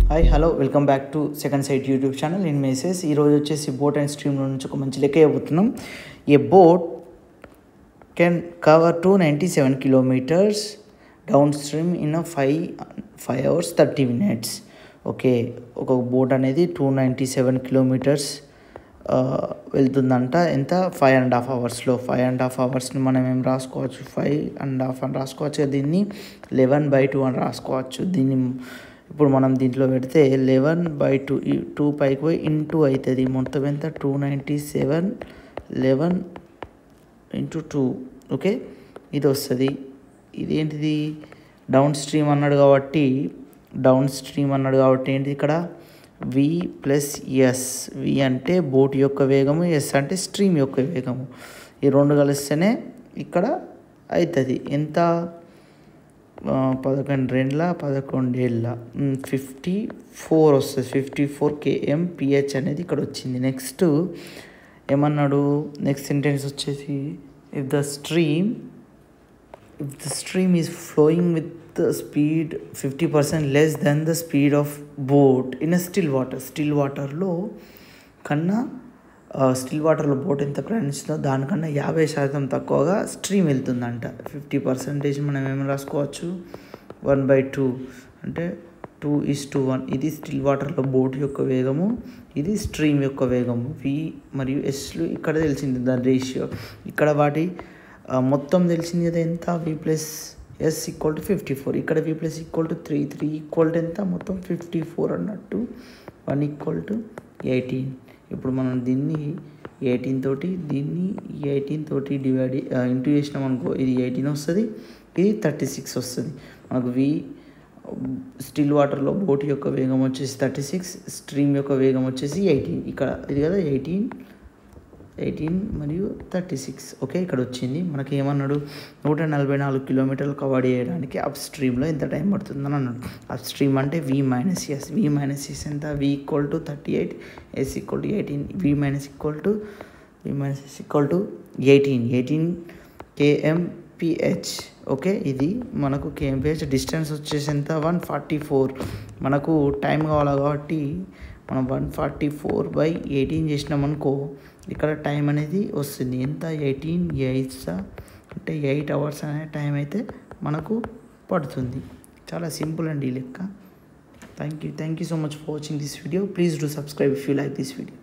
hi hello welcome back to Second Sight YouTube channel నేను message ఈరోజు వచ్చేసి boat and stream నుంచి ఒక మంచి లెక్క చెబుతున్నాం a boat can cover two ninety seven kilometers downstream in five five hours thirty minutes okay ఒక boat అనేది టూ నైంటీ సెవెన్ కిలోమీటర్స్ వెళ్తుందంట ఎంత ఫైవ్ అండ్ హాఫ్ అవర్స్లో ఫైవ్ అండ్ హాఫ్ అవర్స్ని మనం ఏం రాసుకోవచ్చు ఫైవ్ అండ్ హాఫ్ అని రాసుకోవచ్చు కదా దీన్ని లెవెన్ బై టూ అని రాసుకోవచ్చు దీన్ని ఇప్పుడు మనం దీంట్లో పెడితే లెవెన్ బై టూ ఈ టూ పైకి పోయి ఇంటూ అవుతుంది మొత్తం ఎంత two ninety seven eleven into two okay ఇది వస్తుంది ఇదేంటిది డౌన్ స్ట్రీమ్ అన్నాడు కాబట్టి డౌన్ స్ట్రీమ్ అన్నాడు కాబట్టి ఏంటి ఇక్కడ వి ప్లస్ ఎస్ వి అంటే బోట్ యొక్క వేగము ఎస్ అంటే స్ట్రీమ్ యొక్క వేగము ఈ రెండు కలిస్తేనే ఇక్కడ అవుతుంది ఎంత పదకొండు రెండుల పదకొండు ఏళ్ళ ఫిఫ్టీ ఫోర్ వస్తుంది ఫిఫ్టీ ఫోర్ కేఎం పిహెచ్ అనేది ఇక్కడ వచ్చింది నెక్స్ట్ ఏమన్నాడు నెక్స్ట్ సెంటెన్స్ వచ్చేసి if the stream if the stream is flowing with the speed fifty percent less than the speed of boat in a still water still వాటర్లో కన్నా still వాటర్లో boat ఎంత ప్రయాణిస్తుందో దానికన్నా యాభై శాతం తక్కువగా స్ట్రీమ్ వెళ్తుందంట ఫిఫ్టీ పర్సెంటేజ్ మనం ఏమి రాసుకోవచ్చు వన్ బై టూ అంటే టూ ఈస్ టు వన్ ఇది స్టిల్ వాటర్లో బోట్ యొక్క వేగము ఇది స్ట్రీమ్ యొక్క వేగము వి మరియు ఎస్లు ఇక్కడ తెలిసింది దాని రేషియో ఇక్కడ వాటి మొత్తం తెలిసింది కదా ఎంత V plus S equal to fifty four ఇక్కడ V plus equal to three three equal to ఎంత మొత్తం ఫిఫ్టీ ఫోర్ అన్నట్టు వన్ ఈక్వల్ టు ఎయిటీన్ ఇప్పుడు మనం దీన్ని ఎయిటీన్ తోటి దీన్ని ఎయిటీన్ తోటి డివైడ్ ఇంటూ చేసినాం అనుకో ఇది ఎయిటీన్ వస్తుంది ఇది థర్టీ సిక్స్ వస్తుంది మనకు వి స్టిల్ వాటర్లో బోట్ యొక్క వేగం వచ్చేసి థర్టీ సిక్స్ స్ట్రీమ్ యొక్క వేగం వచ్చేసి ఎయిటీన్ ఇక్కడ ఇది కదా ఎయిటీన్ ఎయిటీన్ మరియు థర్టీ సిక్స్ ఓకే ఇక్కడ వచ్చింది మనకి ఏమన్నాడు నూట నలభై నాలుగు కిలోమీటర్లు కవర్ చేయడానికి అప్ స్ట్రీమ్లో ఎంత టైం పడుతుందని అన్నాడు అప్ స్ట్రీమ్ అంటే V minus S V minus S ఎంత V equal to thirty eight S equal to eighteen V minus equal to V minus S equal to eighteen eighteen K M P H okay ఇది మనకు K M P H distance వచ్చేసి ఎంత one forty four మనకు time కావాలి కాబట్టి మనం one forty four by eighteen చేసినాం అనుకో ఇక్కడ టైం అనేది వస్తుంది ఎంత ఎయిటీన్ ఎయిట్స్ అంటే ఎయిట్ అవర్స్ అనే టైం అయితే మనకు పడుతుంది చాలా సింపుల్ అండి ఈ లెక్క thank you thank you so much for watching this video please do subscribe if you like this video